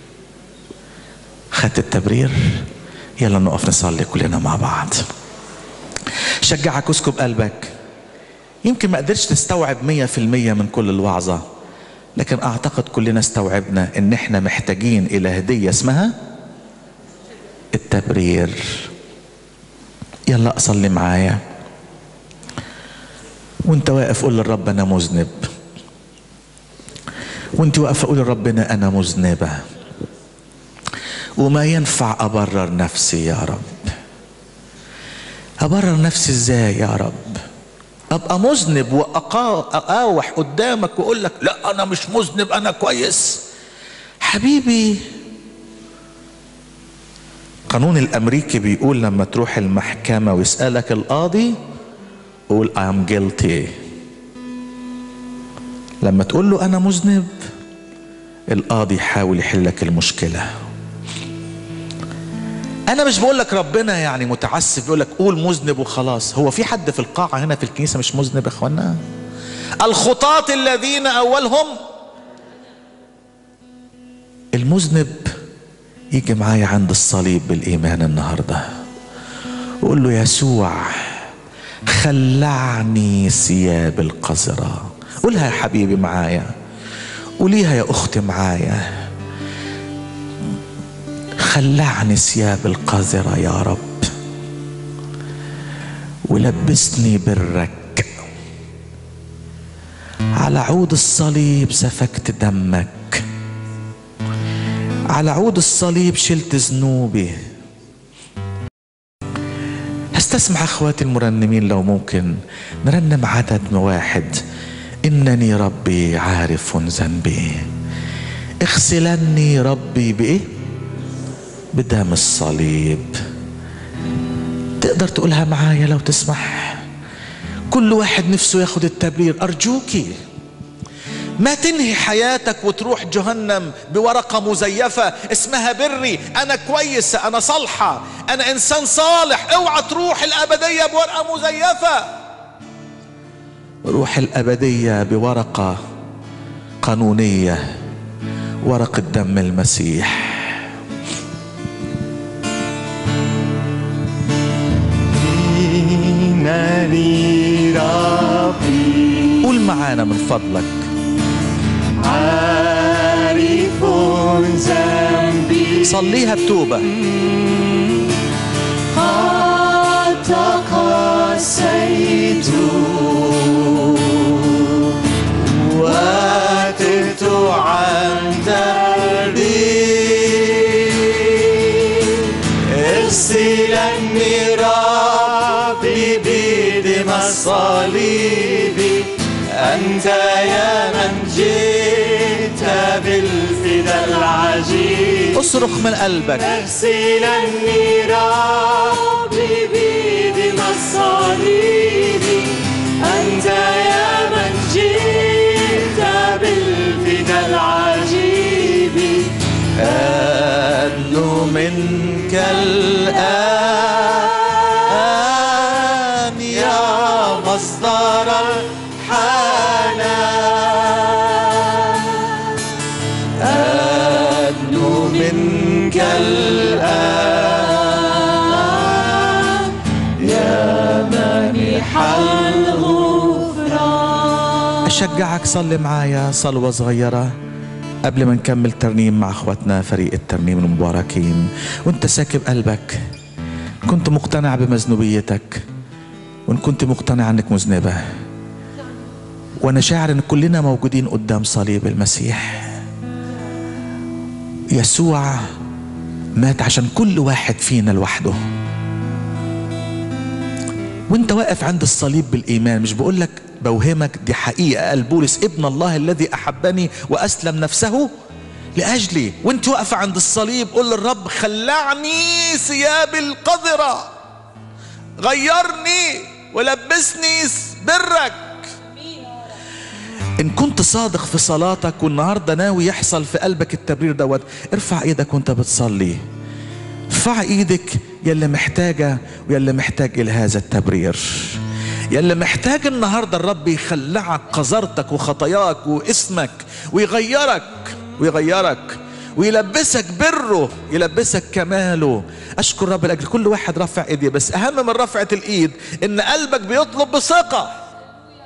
خدت التبرير يلا نقف نصلي كلنا مع بعض شجعك اسكب قلبك يمكن ما قدرتش تستوعب مية في المية من كل الوعظة لكن اعتقد كلنا استوعبنا ان احنا محتاجين الى هدية اسمها التبرير يلا اصلي معايا وانت واقف قول للرب انا مذنب وانت واقفه قول لربنا انا مذنبه وما ينفع ابرر نفسي يا رب ابرر نفسي ازاي يا رب ابقى مذنب واقاوح قدامك واقول لك لا انا مش مذنب انا كويس حبيبي القانون الامريكي بيقول لما تروح المحكمه ويسالك القاضي قول I am guilty لما تقول له انا مذنب القاضي يحاول يحل لك المشكله انا مش بقول لك ربنا يعني متعسف بيقول لك قول مذنب وخلاص هو في حد في القاعه هنا في الكنيسه مش مذنب يا اخوانا الخطاة الذين اولهم المذنب يجي معايا عند الصليب بالايمان النهارده وقول له يسوع خلعني ثياب القذرة قولها يا حبيبي معايا قوليها يا اختي معايا خلعني ثياب القذرة يا رب ولبسني برك على عود الصليب سفكت دمك على عود الصليب شلت ذنوبي هستسمع اخواتي المرنمين لو ممكن نرنم عدد واحد انني ربي عارف ذنبي اغسلني ربي بايه بدم الصليب تقدر تقولها معايا لو تسمح كل واحد نفسه ياخد التبرير ارجوكي ما تنهي حياتك وتروح جهنم بورقة مزيفة اسمها بري أنا كويسة أنا صالحة أنا إنسان صالح اوعى تروح الأبدية بورقة مزيفة روح الأبدية بورقة قانونية ورقة دم المسيح إنني ربي قول معانا من فضلك عارف ذنبي صليها بتوبة قد تقسيت وتبت عن دربي اغسلني ربي بدم الصليب أنت يا من جئت بالفدا العجيب اصرخ من قلبك اغسلني ربي بدم الصليب أنت يا من جئت بالفدا العجيب أدنو منك الآن يا مصدر الحنان أدنو منك الآن يا منيح الغفران أشجعك صلي معايا صلوة صغيرة قبل ما نكمل ترنيم مع اخواتنا فريق الترنيم المباركين وانت ساكب قلبك كنت مقتنع بمذنوبيتك وان كنت مقتنع انك مذنبه وانا شاعر ان كلنا موجودين قدام صليب المسيح يسوع مات عشان كل واحد فينا لوحده وانت واقف عند الصليب بالايمان مش بقول لك بوهمك دي حقيقه قال بولس ابن الله الذي احبني واسلم نفسه لاجلي وانت واقفه عند الصليب قول للرب خلعني ثياب القذره غيرني ولبسني برك ان كنت صادق في صلاتك والنهارده ناوي يحصل في قلبك التبرير دوت ارفع ايدك وانت بتصلي ارفع ايدك يلي محتاجه ويلي محتاج الى هذا التبرير يلي محتاج النهارده الرب يخلعك قذرتك وخطاياك واسمك ويغيرك ويغيرك ويلبسك بره يلبسك كماله اشكر رب لاجل كل واحد رفع ايديه بس اهم من رفعه الايد ان قلبك بيطلب بثقه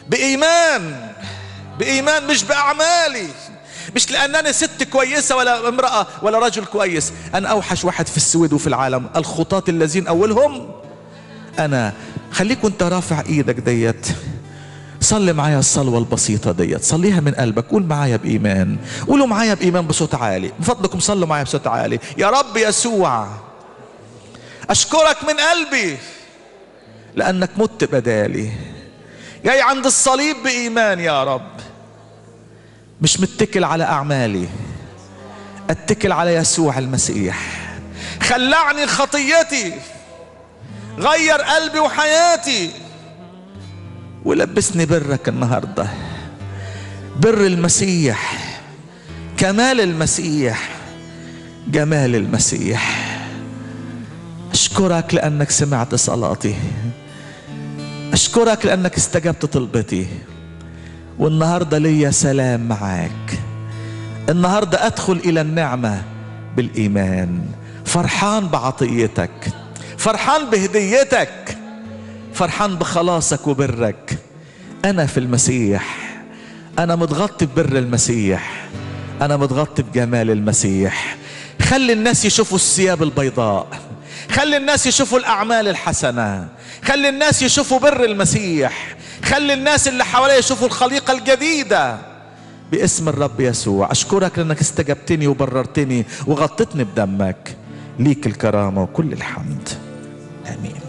بايمان بايمان مش باعمالي مش لانني ست كويسه ولا امراه ولا رجل كويس انا اوحش واحد في السويد وفي العالم الخطاة الذين اولهم انا خليك وانت رافع ايدك ديت صلي معايا الصلوة البسيطة ديت صليها من قلبك قول معايا بإيمان قولوا معايا بإيمان بصوت عالي من فضلكم صلوا معايا بصوت عالي يا رب يسوع أشكرك من قلبي لأنك مت بدالي جاي عند الصليب بإيمان يا رب مش متكل على أعمالي أتكل على يسوع المسيح خلعني خطيتي غير قلبي وحياتي ولبسني برك النهارده بر المسيح كمال المسيح جمال المسيح اشكرك لانك سمعت صلاتي اشكرك لانك استجبت طلبتي والنهارده ليا سلام معاك النهارده ادخل الى النعمه بالايمان فرحان بعطيتك فرحان بهديتك فرحان بخلاصك وبرك انا في المسيح انا متغطي ببر المسيح انا متغطي بجمال المسيح خلي الناس يشوفوا الثياب البيضاء خلي الناس يشوفوا الاعمال الحسنه خلي الناس يشوفوا بر المسيح خلي الناس اللي حواليا يشوفوا الخليقه الجديده باسم الرب يسوع اشكرك لانك استجبتني وبررتني وغطتني بدمك ليك الكرامه وكل الحمد امين